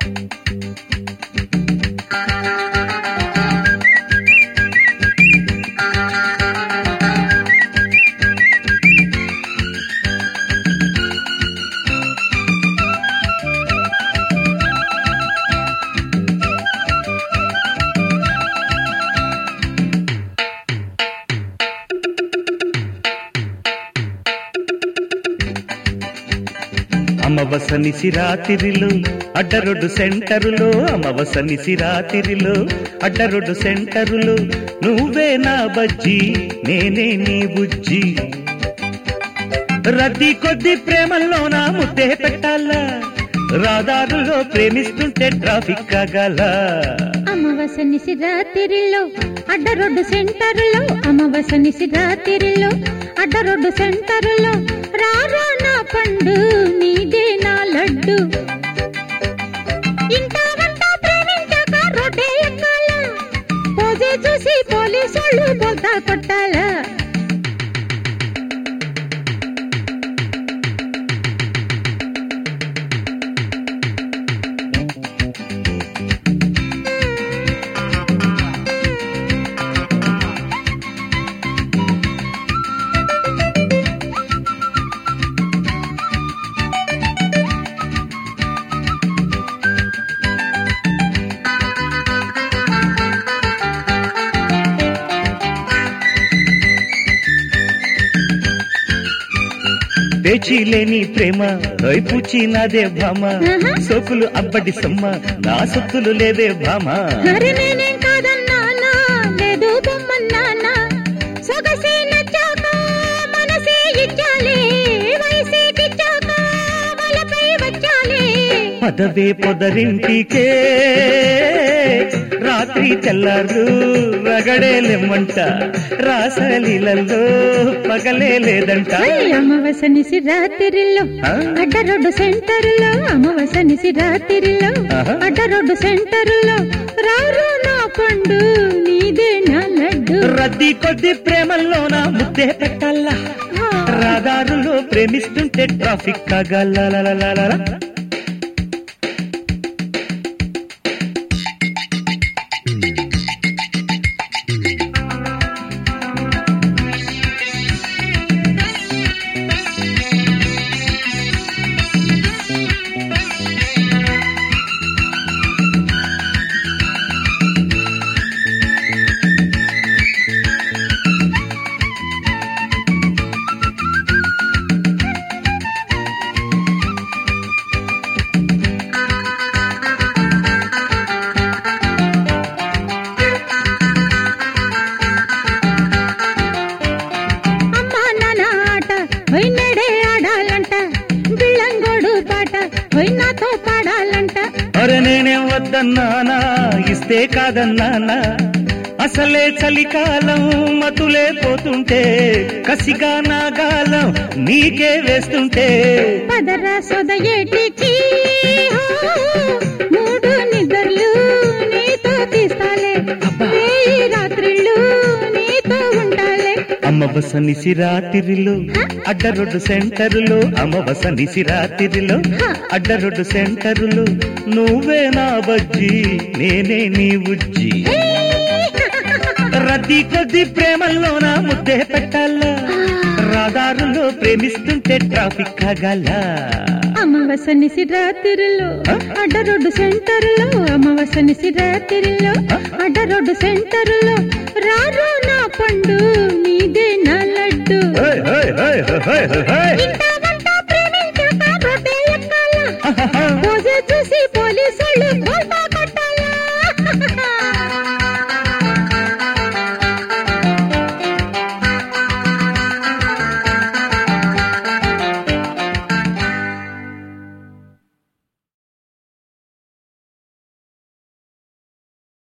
అమవస నిసిరాతిరిలో అడ్డరొడ్డు సెంటరులో అమవస నిసిరాతిరిలో అడ్డరొడ్డు సెంటరులో నువ్వే నా బజ్జి నేనే నీ బుజ్జి రద్దీ కొద్ది ప్రేమల్లో నా ముద్దే పెట్టాలా రాదారులో ప్రేమిస్తుంటే ట్రాఫిక్ కాగల అమావాస నిసి రాత్రిలో అడ్డ రోడ్డు సెంటర్లో అమావాస నిసి రాత్రిలో అడ్డ రోడ్డు సెంటర్లో రారా నా పండు నీదే నా లడ్డు ఇంటా వంట ప్రేమించాక రోడ్డే ఎక్కాల పోజే చూసి పోలీసోళ్ళు బోల్తా కొట్టాలా పేచీ లేని ప్రేమ వైపుచి నాదే భామ ఆహా. సోకులు అబ్బడి సమ్మ నా సొత్తులు లేవే భామ అరే నేనేం కాదన్నానా లేదు బొమ్మన్నానా సొగసే నచ్చాక మనసే ఇచ్చాలే వయసే పిచ్చాక వలపై వచ్చాలే పదవే పొదరింటికే రాత్రి తెల్లారు రగడే లెమ్మంట రాసలీలలో పగలే లేదంట అమావాస నిసి రాత్రిలో ఆ? అడ్డ రోడ్డు సెంటర్లో అమావాస నిసి రాత్రిలో ఆహా. అడ్డ రోడ్డు సెంటర్లో రారు నా పండు నీదే నా లడ్డు రద్దీ కొద్ది ప్రేమల్లోన ముద్దే పెట్టాలా రాదారులో ప్రేమిస్తుంటే ట్రాఫిక్ కాగల అమ్మా నాన్న ఆట వైనడే ఆడాలంట బిళ్ళంగోడు పాట పోయి నాతో పాడాలంట అరే నేనేం వద్దన్నానా ఇస్తే కాదన్నానా అసలే చలికాలం మతులే పోతుంటే కసిగా నాగాలం నీకే వేస్తుంటే పదరా సొదయేటికి హో, మూడు నిద్రలు నీతో తీస్తాలే వేయి రాత్రిళ్ళు నీతో ఉంటాలే అమ్మవస నిసిరాతిరిలో అడ్డరొడ్డు సెంటరులో అమ్మవస నిసిరాతిరిలో అడ్డరొడ్డు సెంటరులో నువ్వే నా బజ్జి నేనే నీ ఉజ్జి రద్దీ కొద్ది ప్రేమల్లో నా ముద్దే పెట్టాలా రాదారులో ప్రేమిస్తుంటే ట్రాఫిక్ కాగల అమావాస నిసి రాత్రిలో అడ్డ రోడ్డు సెంటర్లో అమావాస నిసి రాత్రిలో అడ్డ రోడ్డు సెంటర్లో రారు నా పండు నీదే నా లడ్డు హై, హై, హై, హై, హై, హై. ఇంత